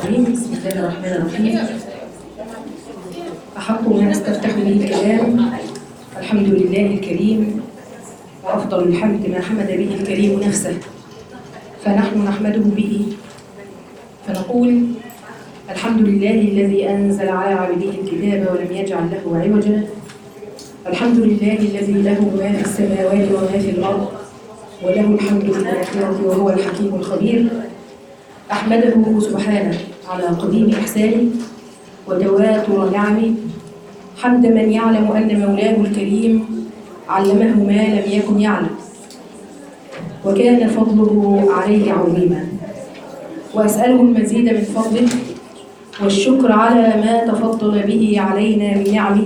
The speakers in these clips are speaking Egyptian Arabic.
الرجيم بسم الله الرحمن الرحيم أحق ما نستفتح به الكلام الحمد لله الكريم وأفضل الحمد ما حمد به الكريم نفسه فنحن نحمده به فنقول الحمد لله الذي أنزل على عبده الكتاب ولم يجعل له عوجا الحمد لله الذي له ما في السماوات وما في الأرض وله الحمد في الآخرة وهو الحكيم الخبير أحمده سبحانه على قديم إحسانه وتواتر نعمه حمد من يعلم أن مولاه الكريم علمه ما لم يكن يعلم وكان فضله عليه عظيما وأسأله المزيد من فضله والشكر على ما تفضل به علينا من نعمه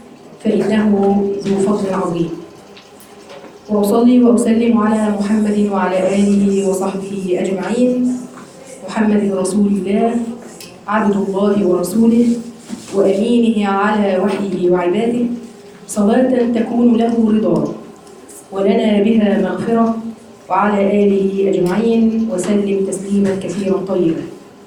فإنه ذو فضل عظيم وأصلي وأسلم على محمد وعلى آله وصحبه أجمعين محمد رسول الله عبد الله ورسوله وأمينه على وحيه وعباده صلاة تكون له رضا ولنا بها مغفرة وعلى آله أجمعين وسلم تسليما كثيرا طيبا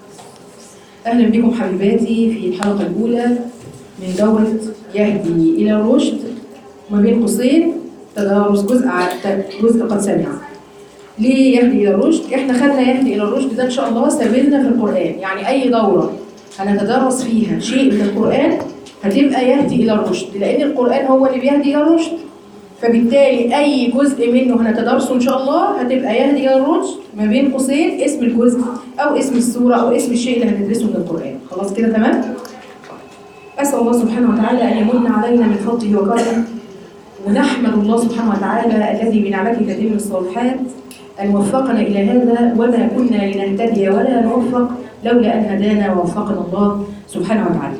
أهلا بكم حبيباتي في الحلقة الأولى من دورة يهدي إلى الرشد ما بين قوسين تدارس جزء جزء قد سمع ليه يهدي الى الرشد؟ احنا خدنا يهدي الى الرشد ده ان شاء الله سبيلنا في القران، يعني اي دوره هنتدرس فيها شيء من القران هتبقى يهدي الى الرشد، لان القران هو اللي بيهدي الى الرشد. فبالتالي اي جزء منه هنتدرسه ان شاء الله هتبقى يهدي الى الرشد ما بين قوسين اسم الجزء او اسم السوره او اسم الشيء اللي هندرسه من القران، خلاص كده تمام؟ اسال الله سبحانه وتعالى ان يمن علينا من فضله وكرمه ونحمد الله سبحانه وتعالى الذي بنعمته تتم الصالحات أن وفقنا إلى هذا وما كنا لنهتدي ولا نوفق لولا أن هدانا ووفقنا الله سبحانه وتعالى.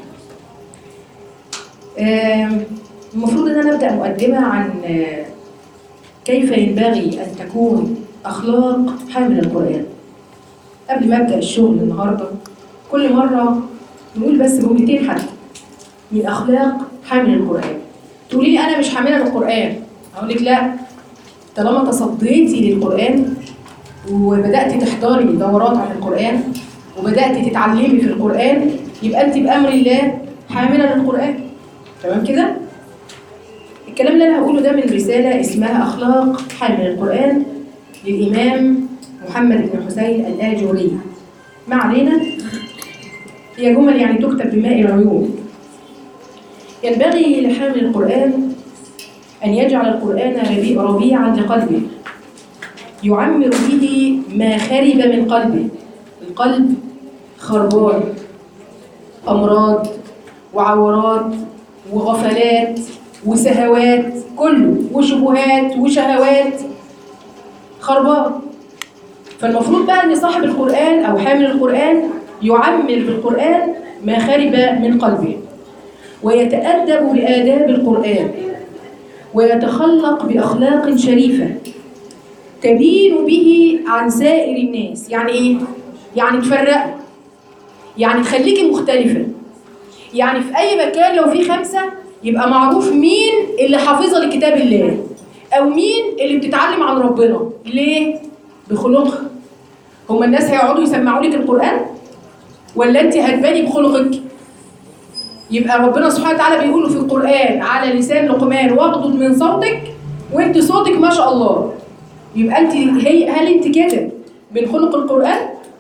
المفروض أن أنا أبدأ مقدمة عن كيف ينبغي أن تكون أخلاق حامل القرآن. قبل ما أبدأ الشغل النهاردة كل مرة نقول بس جملتين حتى من أخلاق حامل القرآن. تقولي لي أنا مش حاملة للقرآن. أقول لك لا طالما تصديتي للقرآن وبدأتي تحضري دورات عن القرآن وبدأتي تتعلمي في القرآن يبقى أنت بأمر الله حاملة للقرآن تمام كده؟ الكلام اللي أنا هقوله ده من رسالة اسمها أخلاق حامل القرآن للإمام محمد بن حسين الآجوري ما علينا هي جمل يعني تكتب بماء العيون ينبغي لحامل القرآن أن يجعل القرآن ربيعا لقلبه يعمر به ما خرب من قلبه القلب خربان أمراض وعورات وغفلات وسهوات كله وشبهات وشهوات خربان فالمفروض بقى ان صاحب القرآن أو حامل القرآن يعمر بالقرآن ما خرب من قلبه ويتأدب بآداب القرآن ويتخلق بأخلاق شريفة تبين به عن سائر الناس يعني إيه؟ يعني تفرقوا يعني تخليكي مختلفة يعني في أي مكان لو في خمسة يبقى معروف مين اللي حافظة لكتاب الله أو مين اللي بتتعلم عن ربنا ليه؟ بخلقها هما الناس هيقعدوا يسمعوا لك القرآن ولا أنت هتباني بخلقك؟ يبقى ربنا سبحانه وتعالى بيقول في القرآن على لسان لقمان واغضض من صوتك وانت صوتك ما شاء الله يبقى انت هي هل انت كده من خلق القرآن؟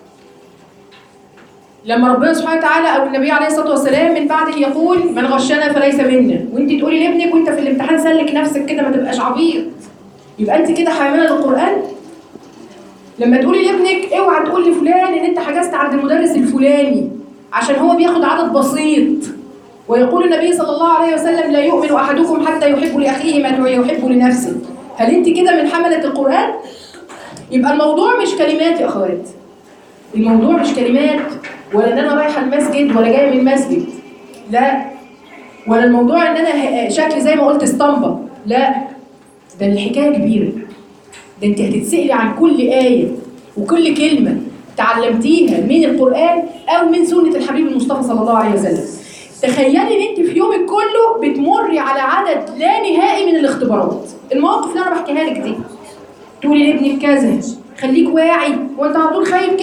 لما ربنا سبحانه وتعالى او النبي عليه الصلاه والسلام من بعده يقول من غشنا فليس منا وانت تقولي لابنك وانت في الامتحان سلك نفسك كده ما تبقاش عبيط يبقى انت كده حامله للقرآن؟ لما تقولي لابنك اوعى تقول لفلان ان انت حجزت عند المدرس الفلاني عشان هو بياخد عدد بسيط ويقول النبي صلى الله عليه وسلم لا يؤمن احدكم حتى يحب لاخيه ما يحب لنفسه هل انت كده من حمله القران يبقى الموضوع مش كلمات يا اخوات الموضوع مش كلمات ولا ان انا رايحه المسجد ولا جايه من المسجد لا ولا الموضوع ان انا شكلي زي ما قلت اسطمبه لا ده الحكايه كبيره ده انت هتتسالي عن كل ايه وكل كلمه تعلمتيها من القران او من سنه الحبيب المصطفى صلى الله عليه وسلم تخيلي ان انت في يومك كله بتمري على عدد لا نهائي من الاختبارات المواقف اللي انا بحكيها لك دي تقولي لابنك كذا خليك واعي وانت على طول خايف كده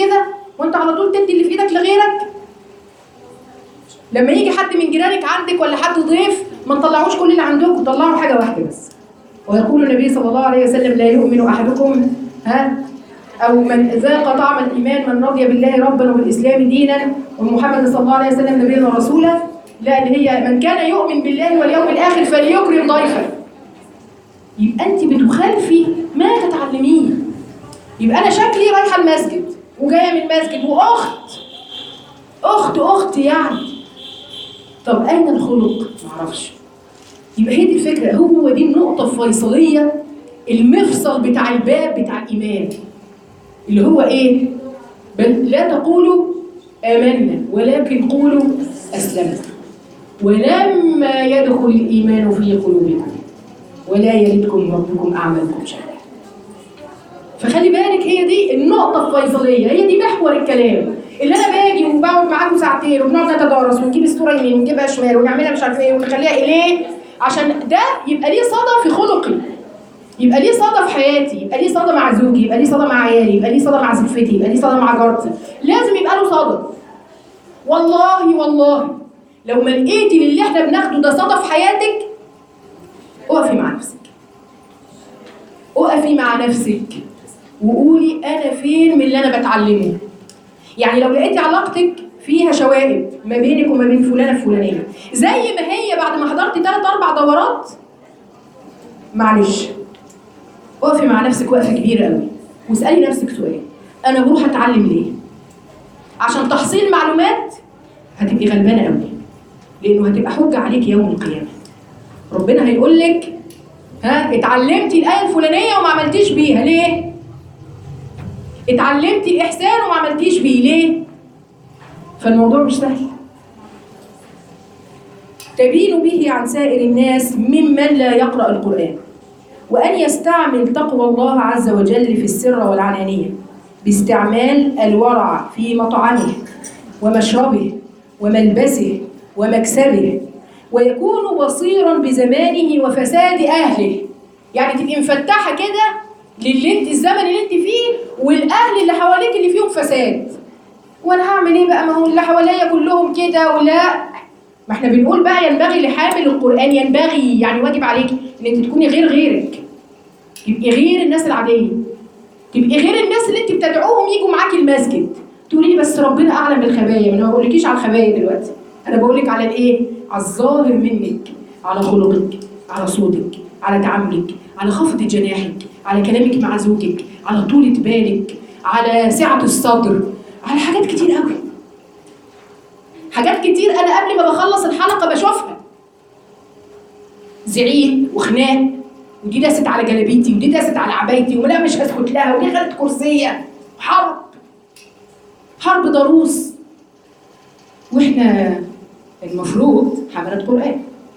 وانت على طول تدي اللي في ايدك لغيرك لما يجي حد من جيرانك عندك ولا حد ضيف ما تطلعوش كل اللي عندكم طلعوا حاجه واحده بس ويقول النبي صلى الله عليه وسلم لا يؤمن احدكم ها او من ذاق طعم الايمان من رضي بالله ربا وبالاسلام دينا ومحمد صلى الله عليه وسلم نبيا ورسولا لا اللي هي من كان يؤمن بالله واليوم الاخر فليكرم ضيفه يبقى انت بتخالفي ما تتعلميه يبقى انا شكلي رايحه المسجد وجايه من المسجد واخت اخت اخت يعني طب اين الخلق معرفش يبقى هي دي الفكره هو دي النقطه الفيصليه المفصل بتاع الباب بتاع الايمان اللي هو ايه بل لا تقولوا آمنا ولكن قولوا أسلمنا ولما يدخل الإيمان في قلوبكم ولا يلدكم ربكم أعمالكم شيئا فخلي بالك هي دي النقطة الفيصلية هي دي محور الكلام اللي أنا باجي وبقعد معاكم ساعتين وبنقعد نتدارس ونجيب الصورة يمين ونجيبها شمال ونعملها مش عارف إيه ونخليها إليه عشان ده يبقى ليه صدى في خلقي يبقى ليه صدى في حياتي يبقى ليه صدى مع زوجي يبقى ليه صدى مع عيالي يبقى ليه صدى مع زوجتي يبقى ليه صدى مع جارتي لازم يبقى له صدى والله والله لو ما لقيتي اللي احنا بناخده ده صدى في حياتك اقفي مع نفسك اقفي مع نفسك وقولي انا فين من اللي انا بتعلمه يعني لو لقيتي علاقتك فيها شوائب ما بينك وما بين فلانه الفلانيه زي ما هي بعد ما حضرتي ثلاث اربع دورات معلش اقفي مع نفسك وقفه كبيره قوي واسالي نفسك سؤال انا بروح اتعلم ليه عشان تحصيل معلومات هتبقي غلبانه قوي لانه هتبقى حجه عليك يوم القيامه ربنا هيقول لك ها اتعلمتي الايه الفلانيه وما عملتيش بيها ليه اتعلمتي الاحسان وما عملتيش بيه ليه فالموضوع مش سهل تبين به عن سائر الناس ممن لا يقرأ القرآن وأن يستعمل تقوى الله عز وجل في السر والعلانية باستعمال الورع في مطعمه ومشربه وملبسه ومكسبه ويكون بصيرا بزمانه وفساد أهله يعني تبقي مفتحة كده للي انت الزمن اللي انت فيه والأهل اللي حواليك اللي فيهم فساد وانا هعمل ايه بقى ما هو اللي حواليا كلهم كده ولا ما احنا بنقول بقى ينبغي لحامل القرآن ينبغي يعني واجب عليك ان انت تكوني غير غيرك تبقي غير الناس العادية تبقي غير الناس اللي انت بتدعوهم يجوا معاكي المسجد تقولي لي بس ربنا اعلم بالخبايا انا ما بقولكيش على الخبايا دلوقتي انا بقولك على الايه على الظاهر منك على خلقك على صوتك على تعاملك على خفض جناحك على كلامك مع زوجك على طولة بالك على سعة الصدر على حاجات كتير قوي حاجات كتير انا قبل ما بخلص الحلقه بشوفها زعيق وخناق ودي داست على جلابيتي ودي داست على عبايتي ولا مش هسكت لها ودي خدت كرسيه حرب حرب ضروس واحنا المفروض حملات قران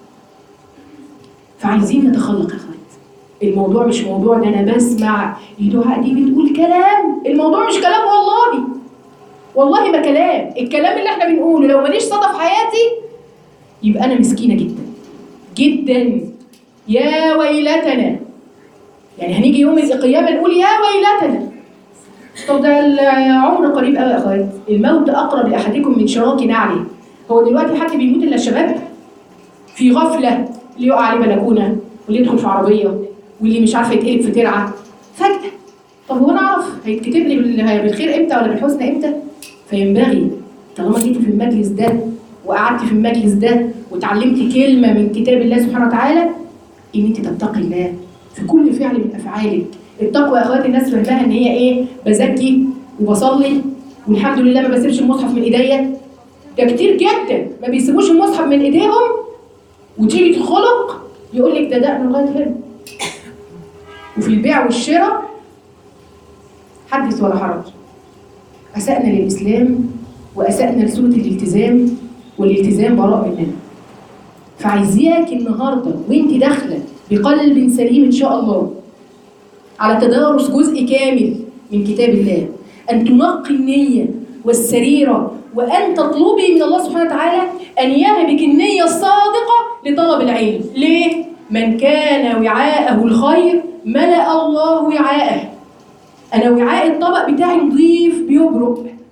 فعايزين نتخلق يا اخوات الموضوع مش موضوع ان انا بسمع دعاء دي بتقول كلام الموضوع مش كلام والله والله ما كلام الكلام اللي احنا بنقوله لو ماليش صدى في حياتي يبقى انا مسكينه جدا جدا يا ويلتنا يعني هنيجي يوم القيامه نقول يا ويلتنا طب ده العمر قريب قوي يا اخوات الموت اقرب لاحدكم من شراك نعله هو دلوقتي حد بيموت الا الشباب في غفله اللي يقع عليه بلكونه واللي يدخل في عربيه واللي مش عارفه يتقلب في ترعه فجاه طب هو انا اعرف هيتكتب لي بال- بالخير امتى ولا بالحسن امتى فينبغي طالما جيتي في المجلس ده وقعدتي في المجلس ده وتعلمتي كلمه من كتاب الله سبحانه وتعالى ان انت تتقي الله في كل فعل من افعالك التقوى يا اخواتي الناس فاهماها ان هي ايه بزكي وبصلي والحمد لله ما بسيبش المصحف من ايديا ده كتير جدا ما بيسيبوش المصحف من ايديهم وتيجي الخلق يقول لك ده دقن لغايه هنا وفي البيع والشراء حدث ولا حرج أسأنا للإسلام وأسأنا لسورة الالتزام والالتزام براء مننا فعايزاك النهارده وانت داخله بقلب سليم ان شاء الله على تدارس جزء كامل من كتاب الله ان تنقي النيه والسريره وان تطلبي من الله سبحانه وتعالى ان يهبك النيه الصادقه لطلب العلم ليه من كان وعاءه الخير ملا الله وعاءه انا وعاء الطبق بتاعي نضيف بيبرق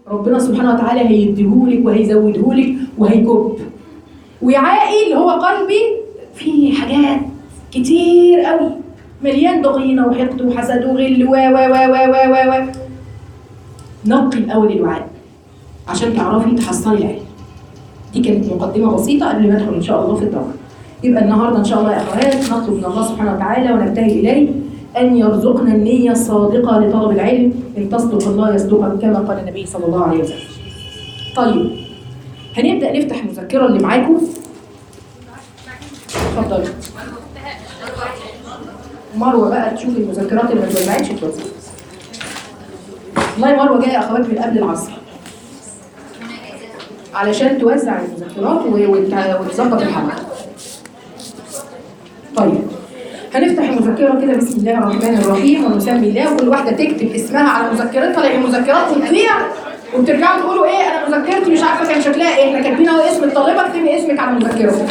ربنا سبحانه وتعالى هيديهولك وهيزودهولك وهيكب وعائي اللي هو قلبي فيه حاجات كتير قوي مليان ضغينه وحقد وحسد وغل و و و و و و و نقي الاول الوعاء عشان تعرفي تحصلي العلم دي كانت مقدمه بسيطه قبل ما ندخل ان شاء الله في الدوره يبقى النهارده ان شاء الله يا اخوات نطلب من الله سبحانه وتعالى ونبتهل اليه ان يرزقنا النيه الصادقه لطلب العلم ان تصدق الله يصدقك كما قال النبي صلى الله عليه وسلم. طيب هنبدا نفتح المذكره اللي معاكم اتفضلي مروه بقى تشوف المذكرات اللي ما اتوزعتش توزع والله مروه جايه يا اخوات من قبل العصر علشان توزع المذكرات و- وت- وتظبط الحلقه طيب هنفتح المذكرة كده بسم الله الرحمن الرحيم ونسمي الله وكل واحدة تكتب اسمها على مذكرتها لأن المذكرات بتضيع وبترجعوا تقولوا إيه أنا مذكرتي مش عارفة كان شكلها إيه إحنا كاتبين أهو اسم الطالبة اكتبي اسمك على المذكرة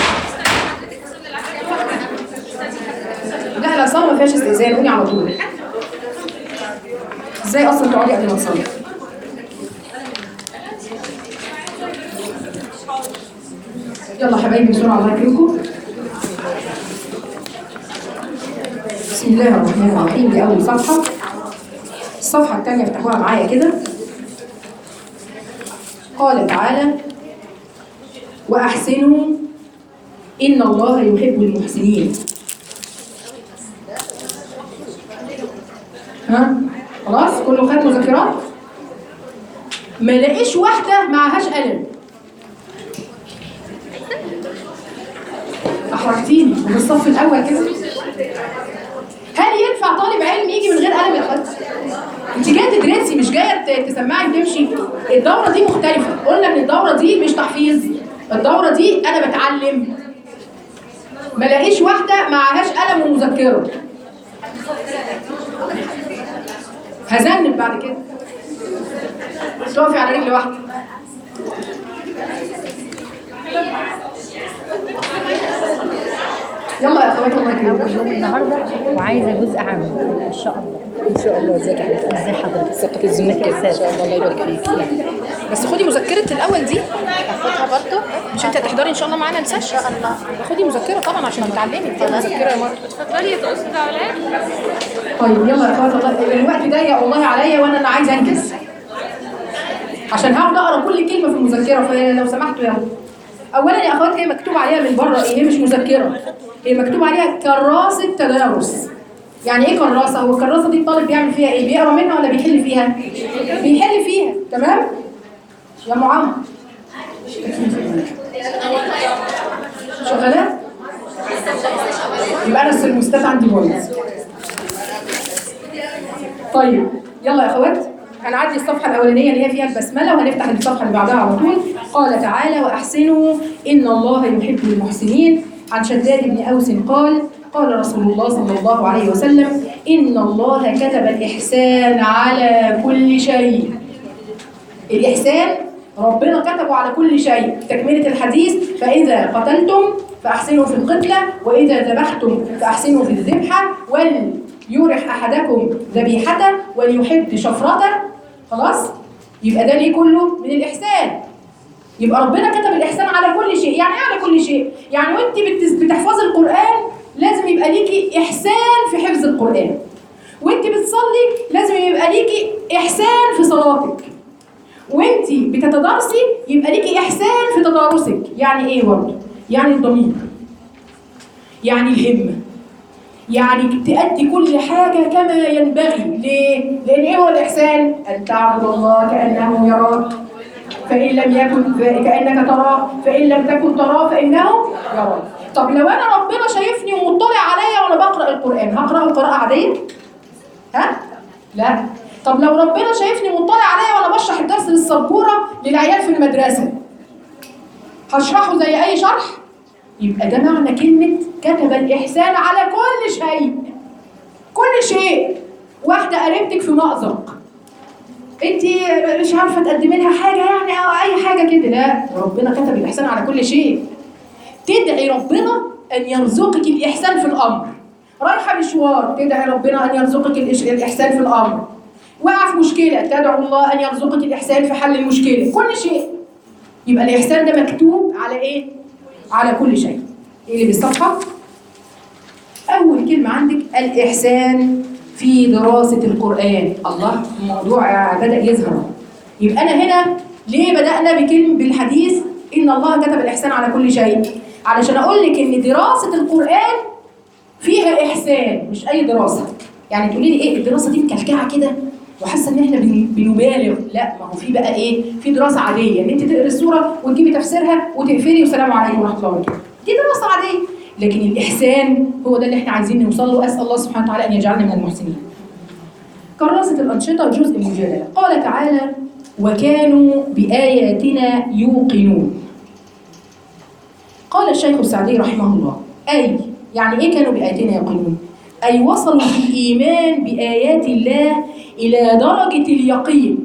لا لا صار ما فيهاش استئذان قولي على طول ازاي اصلا تقعدي قبل ما تصلي يلا حبايبي بسرعه الله يكرمكم بسم الله الرحمن الرحيم دي اول صفحه الصفحه الثانيه افتحوها معايا كده قال تعالى واحسنوا ان الله يحب المحسنين ها خلاص كله خد مذكرات ما لاقيش واحده معهاش قلم احرجتيني وفي الصف الاول كده هل ينفع طالب علم يجي من غير قلم يا اخوات انت جايه تدرسي مش جايه ت- تسمعي وتمشي الدوره دي مختلفه قلنا ان الدوره دي مش تحفيظ الدوره دي انا بتعلم ما لاقيش واحده معهاش قلم ومذكره هذنب بعد كده تقفي على رجل واحده يلا يا اخواتي الله يكرمكم النهارده وعايزه جزء عام ان شاء الله ان شاء الله ازيك يا حبيبتي ازي حضرتك ثقة الزملاء كده ان شاء الله الله يبارك فيك بس خدي مذكره الاول دي اخدها برضه مش انت هتحضري ان شاء الله معانا السيشن ان شاء الله خدي مذكره طبعا عشان تتعلمي خدي مذكره يا مرة اتفضلي يا استاذه علاء طيب يلا يا اخوات الله الوقت ضيق والله عليا وانا انا عايزه انجز عشان هقعد اقرا كل كلمه في المذكره فلو سمحتوا يلا اولا يا اخوات هي مكتوب عليها من بره ايه هي مش مذكره هي مكتوب عليها كراسه تدارس يعني ايه كراسه هو الكراسه دي الطالب بيعمل فيها ايه بيقرا منها ولا بيحل فيها بيحل فيها تمام يا ام عمرو شغاله يبقى انا السلموستات عندي بايظ طيب يلا يا اخوات هنعدي الصفحه الاولانيه اللي هي فيها البسمله وهنفتح الصفحه اللي بعدها على طول قال تعالى واحسنوا ان الله يحب المحسنين عن شداد بن اوس قال قال رسول الله صلى الله عليه وسلم ان الله كتب الاحسان على كل شيء الإحسان ربنا كتبه على كل شيء تكملة الحديث فإذا قتلتم فأحسنوا في القتلة وإذا ذبحتم فأحسنوا في الذبحة وليرح أحدكم ذبيحته وليحد شفرته خلاص يبقى ده ليه كله من الإحسان يبقى ربنا كتب الإحسان على كل شيء يعني إيه على كل شيء يعني وانت بتس- بتحفظي القرآن لازم يبقى ليكي إحسان في حفظ القرآن وانت بتصلي لازم يبقى ليكي إحسان في صلاتك وانت بتتدرسي يبقى ليكي احسان في تدارسك يعني ايه برضه يعني الضمير يعني الهمه يعني تأدي كل حاجة كما ينبغي ليه؟ لأن إيه هو الإحسان؟ أن تعبد الله كأنه يراك فإن لم يكن ف- كأنك تراه فإن لم تكن تراه فإنه يراك طب لو أنا ربنا شايفني ومطلع عليا وأنا بقرأ القرآن هقرأه قراءة عادية؟ ها؟ لا طب لو ربنا شايفني مطلع عليا وانا بشرح الدرس للسبوره للعيال في المدرسه هشرحه زي اي شرح يبقى ده معنى كلمه كتب الاحسان على كل شيء كل شيء واحده قريبتك في مأزق انت مش عارفه تقدمي لها حاجه يعني او اي حاجه كده لا ربنا كتب الاحسان على كل شيء تدعي ربنا ان يرزقك الاحسان في الامر رايحه مشوار تدعي ربنا ان يرزقك الإش- الاحسان في الامر وقع في مشكله تدعو الله ان يرزقك الاحسان في حل المشكله كل شيء يبقى الاحسان ده مكتوب على ايه على كل شيء ايه اللي بالصفحه اول كلمه عندك الاحسان في دراسه القران الله الموضوع بدا يظهر يبقى انا هنا ليه بدانا بكلمه بالحديث ان الله كتب الاحسان على كل شيء علشان اقول لك ان دراسه القران فيها احسان مش اي دراسه يعني تقولي لي ايه الدراسه دي مكلكعه كده وحاسه ان احنا بن- بنبالغ لا ما هو في بقى ايه في دراسه عاديه ان انت تقري السوره وتجيبي تفسيرها وتقفلي والسلام عليكم ورحمه الله وبركاته دي دراسه عاديه لكن الاحسان هو ده اللي احنا عايزين نوصل له اسال الله سبحانه وتعالى ان يجعلنا من المحسنين كراسة الأنشطة جزء من الجدل قال تعالى وكانوا بآياتنا يوقنون قال الشيخ السعدي رحمه الله أي يعني إيه كانوا بآياتنا يوقنون أي وصلوا في الإيمان بآيات الله إلى درجة اليقين